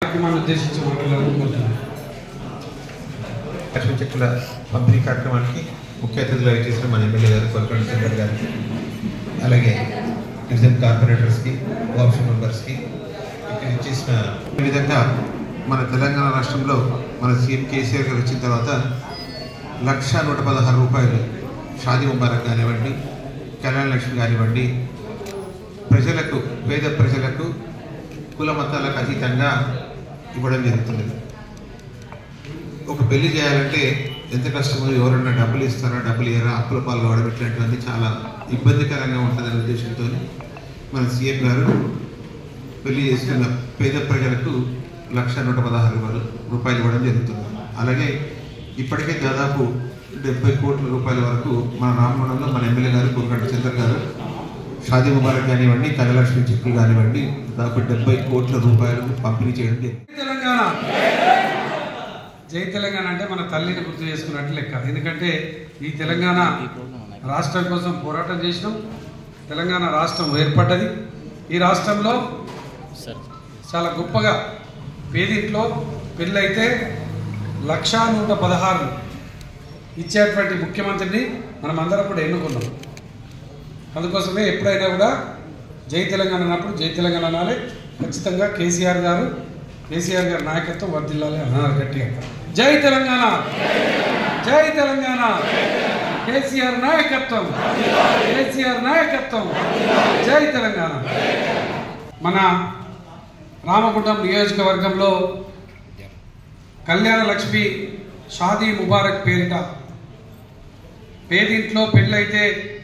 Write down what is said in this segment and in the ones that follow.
కార్యక్రమాన్ని ఉద్దేశించి మాట్లాడాలనుకుంటున్నాను లక్ష్మీ చెక్కుల పంపిణీ కార్యక్రమానికి ముఖ్య అతిథులు చేసిన మన ఎమ్మెల్యే గారు కొలకొండ చంద్ర గారికి అలాగే డివిజన్ కార్పొరేటర్స్కి కోఆప్షన్ మెంబర్స్కి ఇక్కడ ఇచ్చేసిన ఈ విధంగా మన తెలంగాణ రాష్ట్రంలో మన సీఎం కేసీఆర్ గారు వచ్చిన తర్వాత లక్ష నూట పదహారు రూపాయలు షాదీ ముబారక్ కానివ్వండి కళ్యాణ లక్ష్మి కానివ్వండి ప్రజలకు పేద ప్రజలకు కుల మతాలకు అతీతంగా ఇవ్వడం జరుగుతున్నది ఒక పెళ్లి చేయాలంటే ఎంత కష్టమో ఎవరన్నా డబ్బులు ఇస్తారా డబ్బులు ఇయ్యరా అప్పుల పాలు కావడం ఇట్లాంటివన్నీ చాలా ఇబ్బందికరంగా ఉంటుందనే ఉద్దేశంతో మన సీఎం గారు పెళ్లి చేసుకున్న పేద ప్రజలకు లక్ష నూట పదహారు రూపాయలు రూపాయలు ఇవ్వడం జరుగుతుంది అలాగే ఇప్పటికే దాదాపు డెబ్బై కోట్ల రూపాయల వరకు మన రామగుండంలో మన ఎమ్మెల్యే గారు కురగంట చంద్ర గారు షాదీ ముబారక్ కానివ్వండి కళ్యాణలక్ష్మి చెక్కులు కానివ్వండి దాదాపు డెబ్బై కోట్ల రూపాయలు పంపిణీ చేయడం జరిగింది జై తెలంగాణ జై తెలంగాణ అంటే మన తల్లిని గుర్తు చేసుకున్నట్టు లెక్క ఎందుకంటే ఈ తెలంగాణ రాష్ట్రం కోసం పోరాటం చేసినాం తెలంగాణ రాష్ట్రం ఏర్పడ్డది ఈ రాష్ట్రంలో చాలా గొప్పగా పేదింట్లో పెళ్ళైతే లక్షా నూట పదహారు ఇచ్చేటువంటి ముఖ్యమంత్రిని మనం అందరం కూడా ఎన్నుకున్నాం అందుకోసమే ఎప్పుడైనా కూడా జై తెలంగాణ అన్నప్పుడు జై తెలంగాణ అనాలి ఖచ్చితంగా కేసీఆర్ గారు కేసీఆర్ గారి నాయకత్వం వర్దిల్లాలి అన్నారు గట్టిగా జై తెలంగాణ జై తెలంగాణ కేసీఆర్ నాయకత్వం కేసీఆర్ నాయకత్వం జై తెలంగాణ మన రామగుండం నియోజకవర్గంలో కళ్యాణ లక్ష్మి షాదీ ముబారక్ పేరిట పేదింట్లో పెళ్ళైతే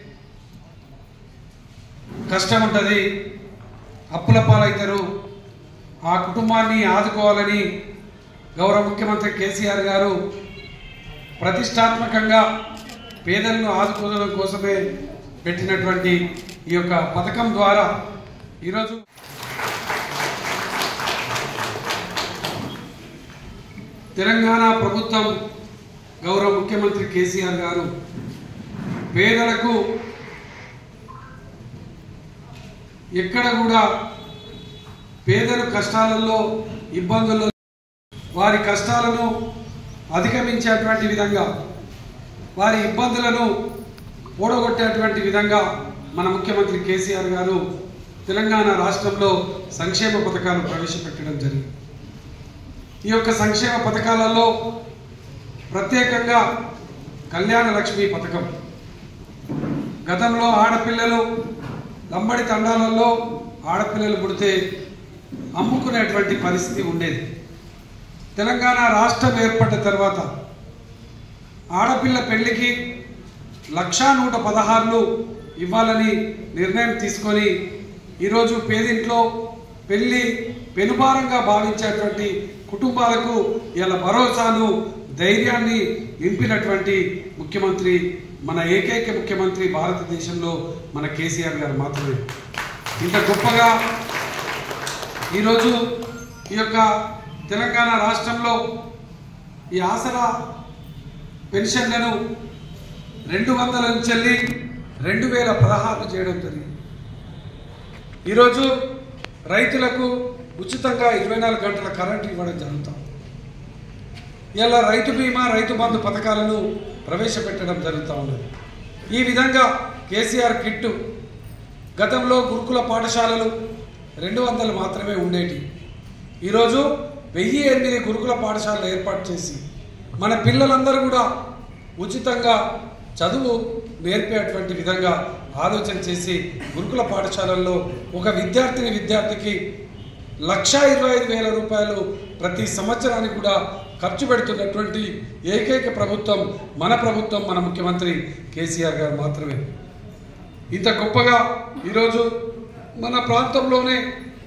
కష్టం ఉంటుంది అప్పుల పాలవుతారు ఆ కుటుంబాన్ని ఆదుకోవాలని గౌరవ ముఖ్యమంత్రి కేసీఆర్ గారు ప్రతిష్టాత్మకంగా పేదలను ఆదుకోవడం కోసమే పెట్టినటువంటి ఈ యొక్క పథకం ద్వారా ఈరోజు తెలంగాణ ప్రభుత్వం గౌరవ ముఖ్యమంత్రి కేసీఆర్ గారు పేదలకు ఎక్కడ కూడా పేదలు కష్టాలలో ఇబ్బందుల్లో వారి కష్టాలను అధిగమించేటువంటి విధంగా వారి ఇబ్బందులను ఓడగొట్టేటువంటి విధంగా మన ముఖ్యమంత్రి కేసీఆర్ గారు తెలంగాణ రాష్ట్రంలో సంక్షేమ పథకాలు ప్రవేశపెట్టడం జరిగింది ఈ యొక్క సంక్షేమ పథకాలలో ప్రత్యేకంగా కళ్యాణ లక్ష్మి పథకం గతంలో ఆడపిల్లలు లంబడి తండాలలో ఆడపిల్లలు పుడితే అమ్ముకునేటువంటి పరిస్థితి ఉండేది తెలంగాణ రాష్ట్రం ఏర్పడ్డ తర్వాత ఆడపిల్ల పెళ్లికి లక్షా నూట పదహారులు ఇవ్వాలని నిర్ణయం తీసుకొని ఈరోజు పేదింట్లో పెళ్లి పెనుభారంగా భావించేటువంటి కుటుంబాలకు ఇలా భరోసాను ధైర్యాన్ని నింపినటువంటి ముఖ్యమంత్రి మన ఏకైక ముఖ్యమంత్రి భారతదేశంలో మన కేసీఆర్ గారు మాత్రమే ఇంత గొప్పగా ఈరోజు ఈ యొక్క తెలంగాణ రాష్ట్రంలో ఈ ఆసరా పెన్షన్లను రెండు వందల నుంచి వెళ్ళి రెండు వేల పదహారు చేయడం జరిగింది ఈరోజు రైతులకు ఉచితంగా ఇరవై నాలుగు గంటల కరెంటు ఇవ్వడం జరుగుతాం ఇలా రైతు బీమా రైతు బంధు పథకాలను ప్రవేశపెట్టడం జరుగుతూ ఉన్నది ఈ విధంగా కేసీఆర్ కిట్టు గతంలో గురుకుల పాఠశాలలు రెండు వందలు మాత్రమే ఉండేటి ఈరోజు వెయ్యి ఎనిమిది గురుకుల పాఠశాలలు ఏర్పాటు చేసి మన పిల్లలందరూ కూడా ఉచితంగా చదువు నేర్పేటువంటి విధంగా ఆలోచన చేసి గురుకుల పాఠశాలల్లో ఒక విద్యార్థిని విద్యార్థికి లక్షా ఇరవై ఐదు వేల రూపాయలు ప్రతి సంవత్సరానికి కూడా ఖర్చు పెడుతున్నటువంటి ఏకైక ప్రభుత్వం మన ప్రభుత్వం మన ముఖ్యమంత్రి కేసీఆర్ గారు మాత్రమే ఇంత గొప్పగా ఈరోజు మన ప్రాంతంలోనే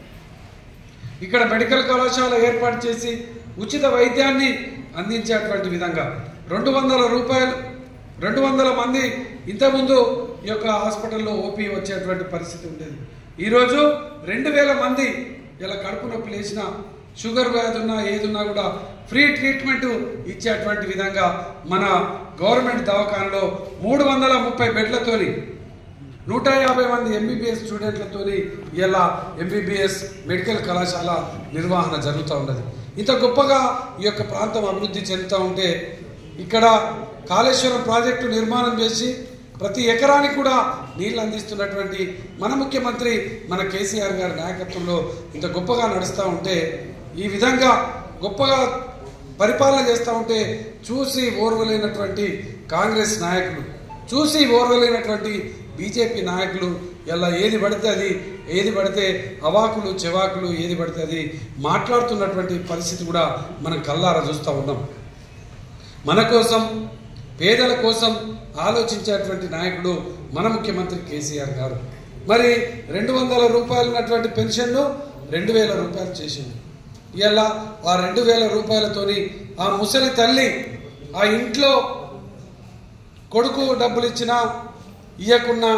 ఇక్కడ మెడికల్ కళాశాల ఏర్పాటు చేసి ఉచిత వైద్యాన్ని అందించేటువంటి విధంగా రెండు వందల రూపాయలు రెండు వందల మంది ఇంతకుముందు ఈ యొక్క హాస్పిటల్లో ఓపీ వచ్చేటువంటి పరిస్థితి ఉండేది ఈరోజు రెండు వేల మంది ఇలా కడుపు నొప్పి లేచిన షుగర్ వ్యాధి ఉన్నా ఏదున్నా కూడా ఫ్రీ ట్రీట్మెంట్ ఇచ్చేటువంటి విధంగా మన గవర్నమెంట్ దవాఖానలో మూడు వందల ముప్పై బెడ్లతోని నూట యాభై మంది ఎంబీబీఎస్ స్టూడెంట్లతో ఇలా ఎంబీబీఎస్ మెడికల్ కళాశాల నిర్వహణ జరుగుతూ ఉన్నది ఇంత గొప్పగా ఈ యొక్క ప్రాంతం అభివృద్ధి చెందుతూ ఉంటే ఇక్కడ కాళేశ్వరం ప్రాజెక్టు నిర్మాణం చేసి ప్రతి ఎకరానికి కూడా నీళ్లు అందిస్తున్నటువంటి మన ముఖ్యమంత్రి మన కేసీఆర్ గారి నాయకత్వంలో ఇంత గొప్పగా నడుస్తూ ఉంటే ఈ విధంగా గొప్పగా పరిపాలన చేస్తూ ఉంటే చూసి ఓర్వలేనటువంటి కాంగ్రెస్ నాయకులు చూసి ఓర్వలేనటువంటి బీజేపీ నాయకులు ఇలా ఏది పడితే అది ఏది పడితే అవాకులు చెవాకులు ఏది పడితే అది మాట్లాడుతున్నటువంటి పరిస్థితి కూడా మనం కల్లారా చూస్తూ ఉన్నాం మన కోసం పేదల కోసం ఆలోచించేటువంటి నాయకుడు మన ముఖ్యమంత్రి కేసీఆర్ గారు మరి రెండు వందల రూపాయలు ఉన్నటువంటి పెన్షన్ను రెండు వేల రూపాయలు చేసింది ఇలా ఆ రెండు వేల రూపాయలతోని ఆ ముసలి తల్లి ఆ ఇంట్లో కొడుకు డబ్బులు ఇచ్చినా ఇయ్యకున్నా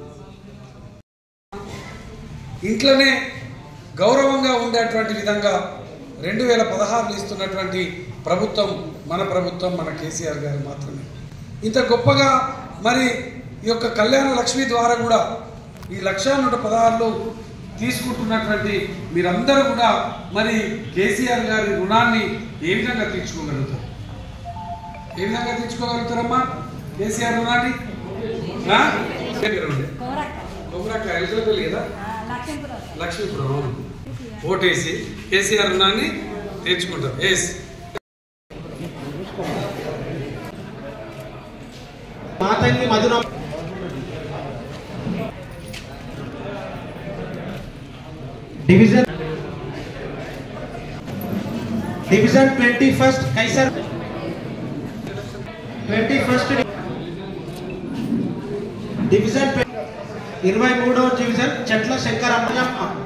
ఇంట్లోనే గౌరవంగా ఉండేటువంటి విధంగా రెండు వేల పదహారులో ఇస్తున్నటువంటి ప్రభుత్వం మన ప్రభుత్వం మన కేసీఆర్ గారు మాత్రమే ఇంత గొప్పగా మరి ఈ యొక్క కళ్యాణ లక్ష్మి ద్వారా కూడా ఈ లక్ష నూట పదహారులో తీసుకుంటున్నటువంటి మీరందరూ కూడా మరి కేసీఆర్ గారి రుణాన్ని ఏ విధంగా తీర్చుకోగలుగుతారు ఏ విధంగా తీర్చుకోగలుగుతారమ్మా కేసీఆర్ రుణాన్ని ఆ? ఏ పేరు ఉండే? కోరక్క కొమరక్క ఎలికలపల్లి కదా లక్ష్మీపురం లక్ష్మీపురం అవును. ఓటేసి కేసీఆర్ రుణాన్ని తీర్చుకుంటారు ఎస్ మాతల్లి Madhura division division twenty first కైసర్ ట్వంటీ ఫస్ట్ డివిజన్ ఇరవై మూడవ డివిజన్ చెట్ల శంకరమ్మయ్యమ్మ